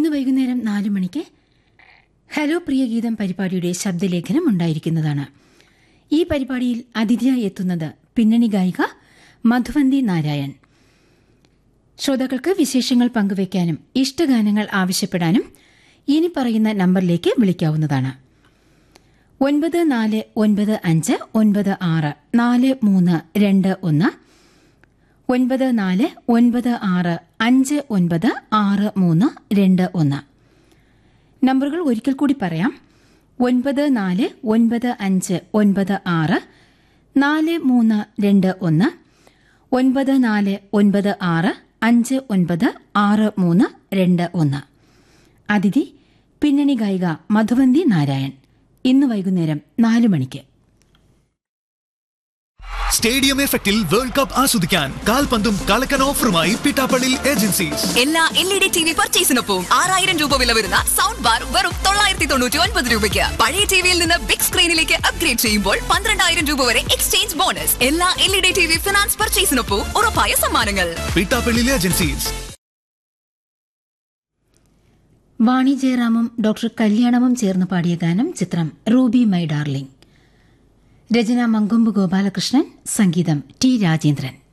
ഇന്ന് വൈകുന്നേരം നാല് മണിക്ക് ഹലോ പ്രിയ ഗീതം പരിപാടിയുടെ ശബ്ദലേഖനം ഉണ്ടായിരിക്കുന്നതാണ് ഈ പരിപാടിയിൽ അതിഥിയായി എത്തുന്നത് പിന്നണി ഗായിക മധുവന്തി നാരായൺ ശ്രോതാക്കൾക്ക് വിശേഷങ്ങൾ പങ്കുവയ്ക്കാനും ഇഷ്ടഗാനങ്ങൾ ആവശ്യപ്പെടാനും ഇനി പറയുന്ന നമ്പറിലേക്ക് വിളിക്കാവുന്നതാണ് ഒൻപത് നാല് ഒൻപത് അഞ്ച് ഒൻപത് ആറ് നാല് മൂന്ന് രണ്ട് ഒന്ന് ഒൻപത് നാല് ഒൻപത് ആറ് അഞ്ച് ഒൻപത് ആറ് മൂന്ന് രണ്ട് ഒന്ന് നമ്പറുകൾ ഒരിക്കൽ കൂടി പറയാം ഒൻപത് നാല് ഒൻപത് അഞ്ച് ഒൻപത് ആറ് നാല് മൂന്ന് രണ്ട് ഒന്ന് ഒൻപത് നാല് ഒൻപത് ആറ് അഞ്ച് ഒൻപത് ആറ് മൂന്ന് രണ്ട് ഒന്ന് അതിഥി പിന്നണി ഗായിക മധുവന്തി നാരായൺ ഇന്ന് വൈകുന്നേരം നാല് മണിക്ക് സ്റ്റേഡിയം എഫക്റ്റിൽ വേൾഡ് കപ്പ് ആസ്വദിക്കാൻ കാൽപന്തും കളക്കൻ ഓഫറുമായി പിട്ടാപ്പള്ളി ഏജൻസീസ് എല്ലാ L E D T V പർച്ചേസിനൊപ്പം ആറായിരം രൂപ വില വരുന്ന സൗണ്ട് ബാർ വെറും തൊള്ളായിരത്തി തൊണ്ണൂറ്റി ഒൻപത് രൂപയ്ക്ക് പഴയ ടിവിയിൽ നിന്ന് ബിഗ് സ്ക്രീനിലേക്ക് അപ്ഗ്രേഡ് ചെയ്യുമ്പോൾ പന്ത്രണ്ടായിരം രൂപ വരെ എക്സ്ചേഞ്ച് ബോണസ് എല്ലാ L E D T V finance പർച്ചേസിനൊപ്പം ഉറപ്പായ സമ്മാനങ്ങൾ പിട്ടാപ്പള്ളി ഏജൻസീസ് വാണി ജയറാമും ഡോക്ടർ കല്യാണവും ചേർന്ന് പാടിയ ഗാനം ചിത്രം റൂബി മൈ ഡാർലിംഗ് രചന മങ്കൊമ്പ് ഗോപാലകൃഷ്ണൻ സംഗീതം ടി രാജേന്ദ്രൻ